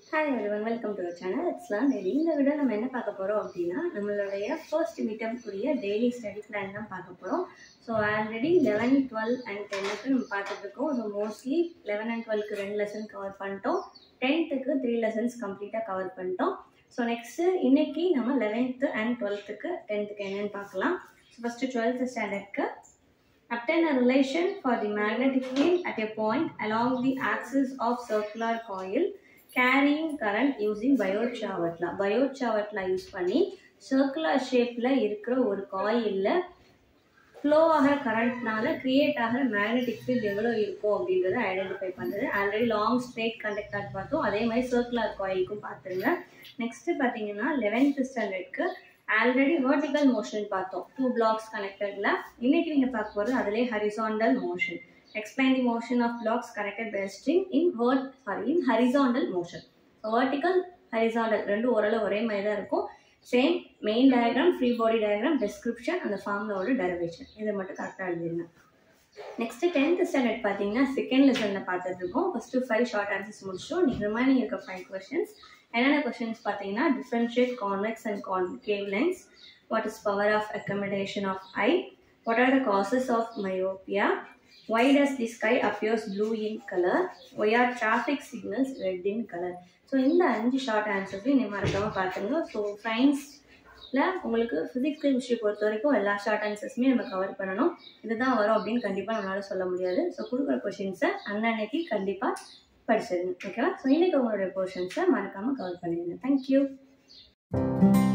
Hi everyone welcome to channel it's learn daily இந்த video நம்ம என்ன பார்க்க போகிறோம் அப்படின்னா நம்மளுடைய ஃபர்ஸ்ட் மீட்டம் கூடிய டெய்லி ஸ்டடி பிளான் தான் பார்க்க போகிறோம் so already eleven twelve and டென்னுக்கு நம்ம பார்த்துட்டு இருக்கோம் ஸோ மோஸ்ட்லி லெவன் அண்ட் டுவெல்க்கு ரெண்டு லெசன் கவர் பண்ணிட்டோம் டென்த்துக்கு த்ரீ லெசன்ஸ் கம்ப்ளீட்டாக கவர் பண்ணிட்டோம் ஸோ நெக்ஸ்ட்டு இன்னைக்கு நம்ம லெவன்த்து அண்ட் டுவெல்த்துக்கு டென்த்துக்கு என்னன்னு பார்க்கலாம் ஸோ ஃபஸ்ட்டு டுவெல்த்து ஸ்டாண்டர்ட்க்கு Obtain a relation for the magnetic field at a point along the axis of circular coil carrying current using biot Chavatla. Biot Chavatla use பண்ணி circular ஷேப்பில் இருக்கிற ஒரு காயிலில் ஃப்ளோ ஆகிற கரண்ட்னால கிரியேட் ஆகிற மேக்னெட்டிக் ஃபீல்ட் எவ்வளோ இருக்கும் அப்படின்றத ஐடென்டிஃபை பண்ணுறது ஆல்ரெடி லாங் ஸ்ட்ரெயிட் கண்டக்டாக பார்த்தோம் அதே மாதிரி சர்க்குலர் காயிலுக்கும் பார்த்துருங்க நெக்ஸ்ட்டு பார்த்தீங்கன்னா லெவன்த் ஸ்டாண்டர்ட்க்கு ஆல்ரெடி வெர்டிக்கல் மோஷன் பார்த்தோம் டூ பிளாக்ஸ் கனெக்டட்ல இன்னைக்கு நீங்க பார்க்க போறது அதிலே horizontal motion explain the motion of blocks connected by string in word sorry in horizontal motion vertical horizontal ரெண்டும் ஓரளவு ஒரே மாதிரி தான் இருக்கும் same main diagram free body diagram description அந்த ஃபார்ம்லோட டெரிவேஷன் இதை மட்டும் கரெக்டாக எழுதிருங்க நெக்ஸ்ட் டென்த் ஸ்டாண்டர்ட் பார்த்தீங்கன்னா செகண்ட் லெசனில் பார்த்துட்டு இருக்கோம் ஃபஸ்ட்டு ஃபைவ் ஷார்ட் ஆன்சர்ஸ் முடிச்சோம் நீங்கள் ரிமைனிங் இருக்க ஃபைவ் கொஸ்டின்ஸ் என்னென்ன கொஸ்டின்ஸ் பார்த்தீங்கன்னா differentiate convex and concave lens what is power of accommodation of eye what are the causes of myopia why does the sky appears blue in color why are traffic signals red in color so இந்த அஞ்சு short ஆன்சர்ஸையும் நீங்கள் மறக்காமல் பார்த்துங்க so சயின்ஸில் உங்களுக்கு physics chemistry பொறுத்த வரைக்கும் எல்லா ஷார்ட் ஆன்சர்ஸுமே நம்ம கவர் பண்ணணும் இதுதான் வரும் அப்படின்னு கண்டிப்பாக நம்மளால சொல்ல முடியாது ஸோ கொடுக்குற கொஷின்ஸை அன்னன்னைக்கு கண்டிப்பாக படிச்சிருங்க ஓகேவா ஸோ இன்றைக்கி உங்களுடைய போர்ஷன்ஸை மறக்காமல் கவர் பண்ணிடுங்க தேங்க்யூ